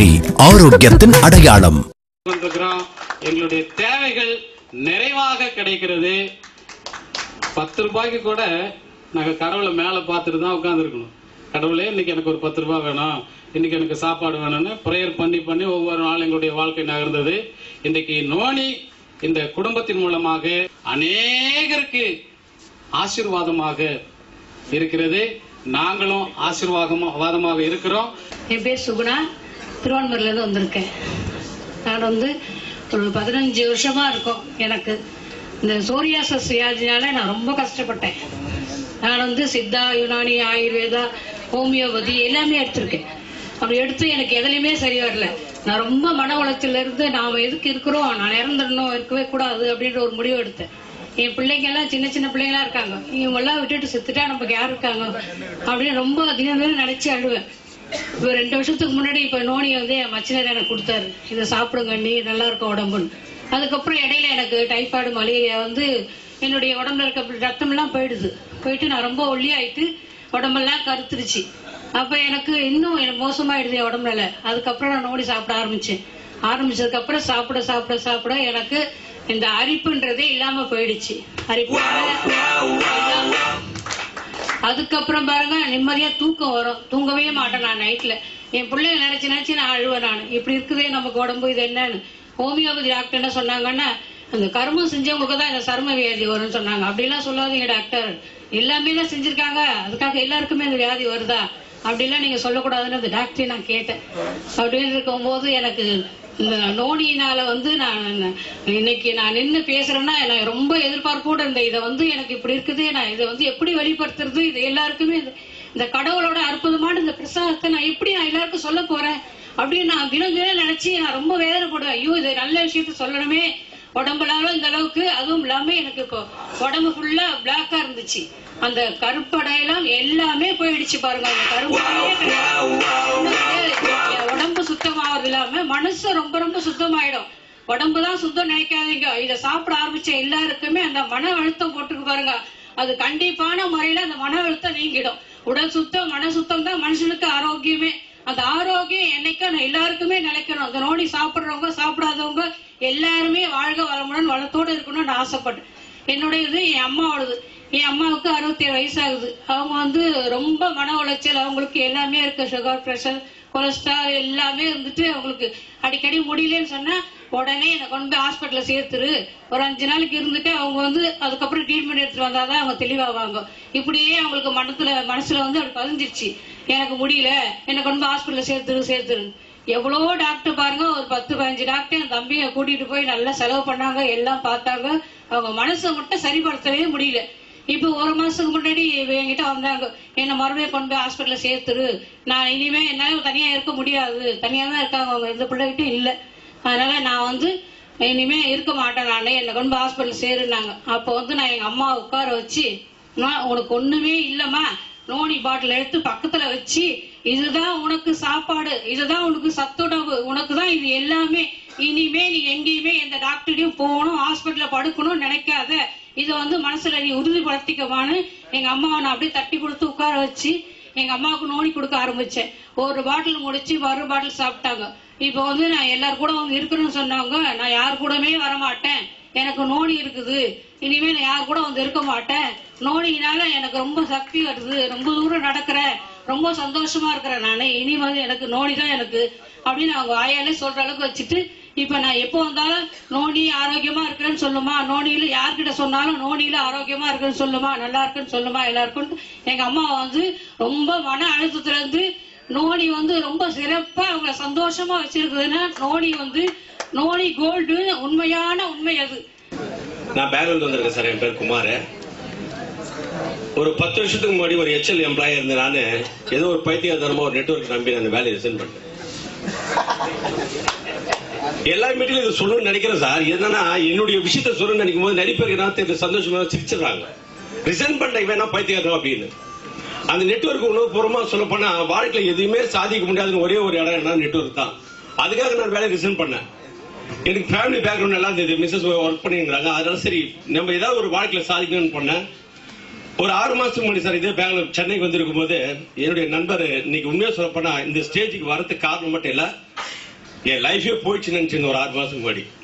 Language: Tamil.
மருத்துவமனை ஆரோக்கியத்தின் அடையாளம் கொண்டிருக்கிறோம் எங்களுடைய தேவைகள் நிறைவாக கிடைக்கிறது பத்து ரூபாய்க்கு கூட நாங்க கடவுளை மேல பார்த்துட்டு தான் உட்கார்ந்துருக்கணும் கடவுளே இன்னைக்கு எனக்கு ஒரு பத்து ரூபாய் வேணும் இன்னைக்கு எனக்கு சாப்பாடு வேணும்னு ப்ரேயர் பண்ணி பண்ணி ஒவ்வொரு நாளும் எங்களுடைய வாழ்க்கை நகர்ந்தது இன்றைக்கு நோனி இந்த குடும்பத்தின் மூலமாக அநேகருக்கு ஆசீர்வாதமாக இருக்கிறது நாங்களும் ஆசீர்வாதமாக இருக்கிறோம் என் பேர் சுகுணா திருவான்மூர்லேருந்து வந்திருக்கேன் நான் வந்து ஒரு பதினஞ்சு வருஷமா இருக்கும் எனக்கு இந்த சோரியாசஸ் வியாதினால நான் ரொம்ப கஷ்டப்பட்டேன் நான் வந்து சித்தா யுனானி ஆயுர்வேதா ஹோமியோபதி எல்லாமே எடுத்திருக்கேன் அப்படி எடுத்து எனக்கு எதுலையுமே சரி வரல நான் ரொம்ப மன உளைச்சல்ல இருந்து நாம எதுக்கு இருக்கிறோம் நான் இறந்துடணும் இருக்கவே கூடாது அப்படின்ற ஒரு முடிவு எடுத்தேன் என் பிள்ளைங்க எல்லாம் சின்ன சின்ன பிள்ளைங்களா இருக்காங்க இவங்க எல்லாம் விட்டுட்டு செத்துட்டா நமக்கு யார் இருக்காங்க அப்படின்னு ரொம்ப தினம் தினம் நினைச்சு அழுவேன் இப்ப ரெண்டு வருஷத்துக்கு முன்னாடி இப்ப நோனி வந்து என் மச்சினர் எனக்கு கொடுத்தாரு இதை சாப்பிடுங்க நீ நல்லா இருக்கும் உடம்புன்னு அதுக்கப்புறம் இடையில எனக்கு டைஃபாய்டு மலேரியா வந்து என்னுடைய உடம்புல இருக்க ரத்தம் எல்லாம் போயிடுது போயிட்டு நான் ரொம்ப ஒல்லியாயிட்டு உடம்பெல்லாம் கருத்துருச்சு அப்ப எனக்கு இன்னும் எனக்கு மோசமாயிடுது என் உடம்புல அதுக்கப்புறம் நான் நோடி சாப்பிட ஆரம்பிச்சேன் ஆரம்பிச்சதுக்கு அப்புறம் சாப்பிட சாப்பிட சாப்பிட எனக்கு இந்த அரிப்புன்றதே இல்லாம போயிடுச்சு அரிப்பு அதுக்கப்புறம் பாருங்க நிம்மதியா தூக்கம் வரும் தூங்கவே மாட்டேன் நான் நைட்ல என் பிள்ளைய நினைச்சு நினைச்சு நான் அழுவேன் நான் இப்படி இருக்குதே நமக்கு உடம்பு இது என்னன்னு ஹோமியோபதி டாக்டர் என்ன சொன்னாங்கன்னா அந்த கர்மம் செஞ்சவங்களுக்கு தான் இந்த சர்ம வியாதி வரும்னு சொன்னாங்க அப்படிலாம் சொல்லாதீங்க டாக்டர் எல்லாமே தான் செஞ்சிருக்காங்க அதுக்காக எல்லாருக்குமே இந்த வியாதி வருதா அப்படிலாம் நீங்க சொல்லக்கூடாதுன்னு அந்த டாக்டரை நான் கேட்டேன் அப்படின்னு இருக்கும்போது எனக்கு இந்த நோனியினால வந்து நான் இன்னைக்கு நான் நின்னு பேசுறேன்னா நான் ரொம்ப எதிர்பார்ப்போட இருந்தேன் இதை வந்து எனக்கு இப்படி இருக்குது நான் இதை வந்து எப்படி வெளிப்படுத்துறது இது எல்லாருக்குமே இது- இந்த கடவுளோட அற்புதமான இந்த பிரசாதத்தை நான் எப்படி நான் எல்லாருக்கும் சொல்ல போறேன் அப்படின்னு நான் தினம் தினம் நினைச்சு நான் ரொம்ப வேதனைப்படுவேன் ஐயோ இது நல்ல விஷயத்த சொல்லணுமே உடம்புலாலும் இந்த அளவுக்கு அதுவும் இல்லாம எனக்கு இப்போ உடம்பு ஃபுல்லா பிளாக்கா இருந்துச்சு அந்த கருப்படையெல்லாம் எல்லாமே போயிடுச்சு பாருங்க அந்த கருப்படையே கிடையாது. என் உடம்பு சுத்தமாவது இல்லாம மனசு ரொம்ப ரொம்ப சுத்தமாயிடும் உடம்பு தான் சுத்தம் நினைக்காதீங்க இத சாப்பிட ஆரம்பிச்ச எல்லாருக்குமே அந்த மன அழுத்தம் போட்டுக்கு பாருங்க அது கண்டிப்பான முறையில அந்த மன அழுத்தம் நீங்கிடும் உடல் சுத்தம் மன சுத்தம் தான் மனுஷனுக்கு ஆரோக்கியமே அந்த ஆரோக்கியம் என்னைக்கும் நான் எல்லாருக்குமே நிலைக்கணும் அந்த நோடி சாப்பிடுறவங்க சாப்பிடாதவங்க எல்லாருமே வாழ்க வளமுடன் வளத்தோட இருக்கணும்னு ஆசைப்பட்டேன் என்னுடைய இது என் அம்மாவோடது என் அம்மாவுக்கு அறுபத்தி ஏழு வயசு ஆகுது அவங்க வந்து ரொம்ப மன உளைச்சல் அவங்களுக்கு எல்லாமே இருக்கு சுகர் பிரஷர் கொலஸ்ட்ரால் எல்லாமே இருந்துட்டு அவங்களுக்கு அடிக்கடி முடியலன்னு சொன்னா உடனே என்னை கொண்டு போய் ஹாஸ்பிட்டல்ல சேர்த்துரு ஒரு அஞ்சு நாளைக்கு இருந்துட்டு அவங்க வந்து அதுக்கப்புறம் ட்ரீட்மெண்ட் எடுத்துட்டு வந்தாதான் அவங்க தெளிவாவாங்க இப்படியே அவங்களுக்கு மனத்துல மனசுல வந்து அப்படி பதிஞ்சிருச்சு எனக்கு முடியல என்னை கொண்டு போய் ஹாஸ்பிட்டல்ல சேர்த்துரு சேர்த்துரு எவ்வளவோ டாக்டர் பாருங்க ஒரு பத்து பதினஞ்சு டாக்டர் என் தம்பியை கூட்டிட்டு போய் நல்லா செலவு பண்ணாங்க எல்லாம் பார்த்தாங்க அவங்க மனசை மட்டும் சரிப்படுத்தவே முடியல இப்ப ஒரு மாசத்துக்கு முன்னாடி இவ என்கிட்ட வந்தாங்க என்ன மறுபடியும் கொண்டு போய் ஹாஸ்பிட்டல்ல சேர்த்துரு நான் இனிமே என்னால தனியா இருக்க முடியாது தனியா தான் இருக்காங்க அவங்க எந்த பிள்ளைகிட்ட இல்ல அதனால நான் வந்து இனிமே இருக்க மாட்டேன் நானே என்னை கொண்டு போய் ஹாஸ்பிட்டல் சேருனாங்க அப்ப வந்து நான் எங்க அம்மா உட்கார வச்சு "அம்மா, உனக்கு ஒண்ணுமே இல்லம்மா நோனி பாட்டில் எடுத்து பக்கத்துல வச்சு இதுதான் உனக்கு சாப்பாடு இதுதான் உனக்கு சத்துணவு உனக்கு தான் இது எல்லாமே இனிமே நீ எங்கேயுமே எந்த டாக்டரையும் போகணும் ஹாஸ்பிட்டல்ல படுக்கணும்னு நினைக்காத இதை வந்து மனசுல நீ உறுதிப்படுத்திக்கவான்னு எங்க அம்மாவை நான் அப்படியே தட்டி கொடுத்து உட்கார வச்சு எங்க அம்மாவுக்கு நோனி கொடுக்க ஆரம்பிச்சேன் ஒரு பாட்டில் முடிச்சு மறு பாட்டில் சாப்பிட்டாங்க இப்ப வந்து நான் எல்லார் கூட வந்து இருக்கணும்னு சொன்னாங்க நான் யார் கூடமே வர மாட்டேன் எனக்கு நோனி இருக்குது இனிமே நான் யார் கூட வந்து இருக்க மாட்டேன் நோனினால எனக்கு ரொம்ப சக்தி வருது ரொம்ப தூரம் நடக்கிறேன் ரொம்ப சந்தோஷமா இருக்கிறேன் நானு இனி வந்து எனக்கு நோனி தான் எனக்கு அப்படின்னு அவங்க வாயாலே சொல்ற அளவுக்கு வச்சுட்டு இப்ப நான் எப்போ வந்தாலும் நோனி ஆரோக்கியமா இருக்கிறேன்னு சொல்லுமா நோனியில யார்கிட்ட சொன்னாலும் நோனியில ஆரோக்கியமா இருக்குன்னு சொல்லுமா நல்லா இருக்குன்னு சொல்லுமா எல்லாருக்கும் எங்க அம்மா வந்து ரொம்ப மன அழுத்தத்துல இருந்து நோனி வந்து ரொம்ப சிறப்பா அவங்க சந்தோஷமா வச்சிருக்குதுன்னா நோனி வந்து நோனி கோல்டு உண்மையான உண்மை அது நான் பெங்களூர் வந்திருக்கேன் சார் என் பேர் குமார் ஒரு பத்து வருஷத்துக்கு முன்னாடி ஒரு ஹெச்எல் எம்ப்ளாயி இருந்த நான் ஏதோ ஒரு பைத்தியகாரமா ஒரு நெட்வொர்க் நம்பி நான் அந்த வேலையை ரிசைன் பண்ணேன் எல்லா மீட்டிலும் இதை சொல்லணும்னு நினைக்கிறேன் சார் என்னன்னா என்னுடைய விஷயத்த சொல்லணும்னு நினைக்கும் போது நடிப்பேருக்கு நான் தெரிஞ்ச சந்தோஷமா சிரிச்சிடுறாங்க ரிசைன் பண்ண இவன் என்ன பைத்தியகாரம் அப்படின்னு அந்த நெட்வொர்க் உணவுபூர்வமா சொல்ல போனா வாழ்க்கையில எதுவுமே சாதிக்க முடியாதுன்னு ஒரே ஒரு இடம் என்ன நெட்வொர்க் தான் அதுக்காக நான் வேலையை ரிசைன் பண்ணேன் எனக்கு ஃபேமிலி பேக்ரவுண்ட் எல்லாம் இருந்தது மிஸ்ஸஸ் ஒர்க் பண்ணிருந்தாங்க அதனால சரி நம்ம ஏதாவது ஒரு வாழ்க்கையில சாதிக்கணும்னு பண்ணேன் ஒரு ஆறு மாசத்துக்கு முன்னாடி சார் இதே பெங்களூர் சென்னைக்கு வந்திருக்கும் போது என்னுடைய நண்பர் இன்னைக்கு உண்மையா சொல்ல போனா இந்த ஸ்டேஜுக்கு வரதுக்கு காரணம் மட்டும் இல்ல என் லைஃபே போயிடுச்சு நினைச்சேன் ஒரு ஆறு மாசம் முன்னாடி